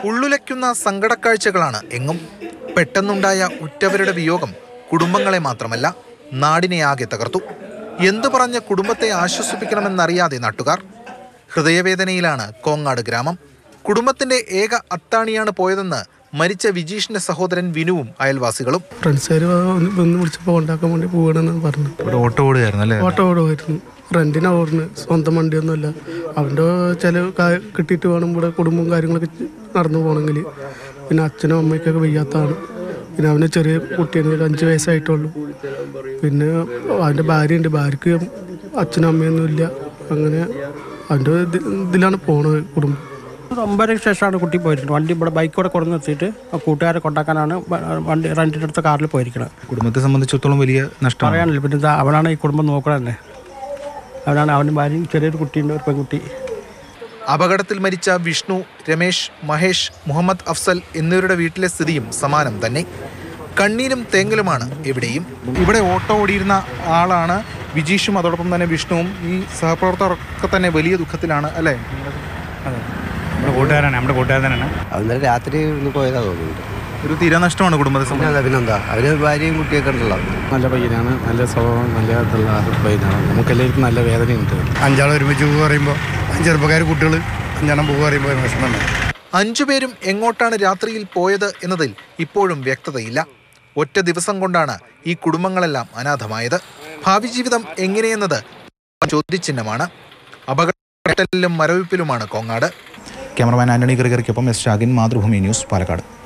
ഉള്ളുലയ്ക്കുന്ന സങ്കടക്കാഴ്ചകളാണ് എങ്ങും പെട്ടെന്നുണ്ടായ ഉറ്റവരുടെ വിയോഗം കുടുംബങ്ങളെ മാത്രമല്ല നാടിനെ ആകെ തകർത്തു എന്തു പറഞ്ഞ് കുടുംബത്തെ ആശ്വസിപ്പിക്കണമെന്നറിയാതെ നാട്ടുകാർ ഹൃദയവേദനയിലാണ് കോങ്ങാട് ഗ്രാമം കുടുംബത്തിന്റെ ഏക അത്താണിയാണ് പോയതെന്ന് മരിച്ച വിജീഷിന്റെ സഹോദരൻ വിനുവും അയൽവാസികളും ഫ്രണ്ട്സുകാർ വന്ന് വിളിച്ചപ്പോൾ കൊണ്ടാക്കാൻ വേണ്ടി പോകണമെന്ന് പറഞ്ഞു ഇവിടെ ഓട്ടോ ഓടുകയായിരുന്നു അല്ലേ ഓട്ടോ ഓടുമായിരുന്നു റെൻറ്റിനാ ഓടുന്നത് സ്വന്തം വണ്ടിയൊന്നുമല്ല അവൻ്റെ ചില കിട്ടിയിട്ട് വേണം ഇവിടെ കുടുംബവും കാര്യങ്ങളൊക്കെ നടന്നു പോകണമെങ്കിൽ പിന്നെ അച്ഛനും അമ്മയ്ക്കൊക്കെ വയ്യാത്തതാണ് പിന്നെ അവന് ചെറിയ കുട്ടിയാണ് ഒരു അഞ്ച് വയസ്സായിട്ടുള്ളൂ പിന്നെ അവൻ്റെ ഭാര്യയുണ്ട് ഭാര്യയ്ക്ക് അച്ഛനും അമ്മയൊന്നും ഇല്ല അങ്ങനെ അവൻ്റെ ഇത് ഇതിലാണ് പോണത് കുടുംബം ഒരു ഒമ്പതരയ്ക്ക് ശേഷമാണ് കുട്ടി പോയിരിക്കുന്നത് വണ്ടി ഇവിടെ ബൈക്കോടെ കൊണ്ടു നിർത്തിയിട്ട് ആ കൂട്ടുകാരെ കൊണ്ടാക്കാനാണ് വ- വണ്ടി റെൻറ്റിനെടുത്ത കാറിൽ പോയിരിക്കുന്നത് കുടുംബത്തെ സംബന്ധിച്ചിടത്തോളം വലിയ നഷ്ടമാണ് പറയാനില്ല പിന്നെ ഇതാ അവനാണ് ഈ കുടുംബം നോക്കണത് തന്നെ അവനാണ് അവൻ്റെ ഭാര്യയും ചെറിയൊരു കുട്ടിയുണ്ട് ഒരു പെൺകുട്ടി അപകടത്തിൽ മരിച്ച വിഷ്ണു രമേശ് മഹേഷ് മുഹമ്മദ് അഫ്സൽ എന്നിവരുടെ വീട്ടിലെ സ്ഥിതിയും സമാനം തന്നെ കണ്ണീരും തേങ്ങലുമാണ് എവിടെയും ഇവിടെ ഓട്ടോ ഓടിയിരുന്ന ആളാണ് വിജീഷും അതോടൊപ്പം തന്നെ വിഷ്ണുവും ഈ സഹപ്രവർത്തകരൊക്കെ തന്നെ വലിയ ദുഃഖത്തിലാണ് അല്ലേ നമ്മുടെ കൂട്ടുകാരാണ് നമ്മുടെ കൂട്ടുകാരൻ തന്നെയാണ് അന്നേരം രാത്രി ഒന്ന് പോയതാ തോന്നുന്നുണ്ട് ഒരു തീരാനഷ്ടമാണ് കുടുംബത്തെ സംബന്ധിച്ച് പിന്നെന്താ പിന്നെന്താ അവര് ഭാര്യയും കുട്ടിയൊക്കെ ഉണ്ടല്ലോ നല്ല പയ്യനാണ് നല്ല സ്വഭാവം നല്ല ഇതുള്ള പയ്യനാണ് നമുക്കെല്ലാവർക്കും നല്ല വേദനയുണ്ട് അഞ്ചാൾ ഒരുമിച്ച് പോകുക പറയുമ്പോൾ ചെറുപ്പക്കാർ കുട്ടികൾ അഞ്ചെണ്ണം പോകുക പറയുമ്പോൾ ഒരു വിഷമമുണ്ട് അഞ്ചുപേരും എങ്ങോട്ടാണ് രാത്രിയിൽ പോയത് എന്നതിൽ ഇപ്പോഴും വ്യക്തതയില്ല ഒറ്റ ദിവസം കൊണ്ടാണ് ഈ കുടുംബങ്ങളെല്ലാം അനാഥമായത് ഭാവി ജീവിതം എങ്ങനെയെന്നത് ചോദ്യചിഹ്നമാണ് അപകടത്തിലും മരവിപ്പിലുമാണ് കോങ്ങാട് ക്യാമറമാൻ ആന്റണി ഗറിഗറിക്കൊപ്പം എസ് ഷാഗിൻ മാതൃഭൂമി ന്യൂസ് പാലക്കാട്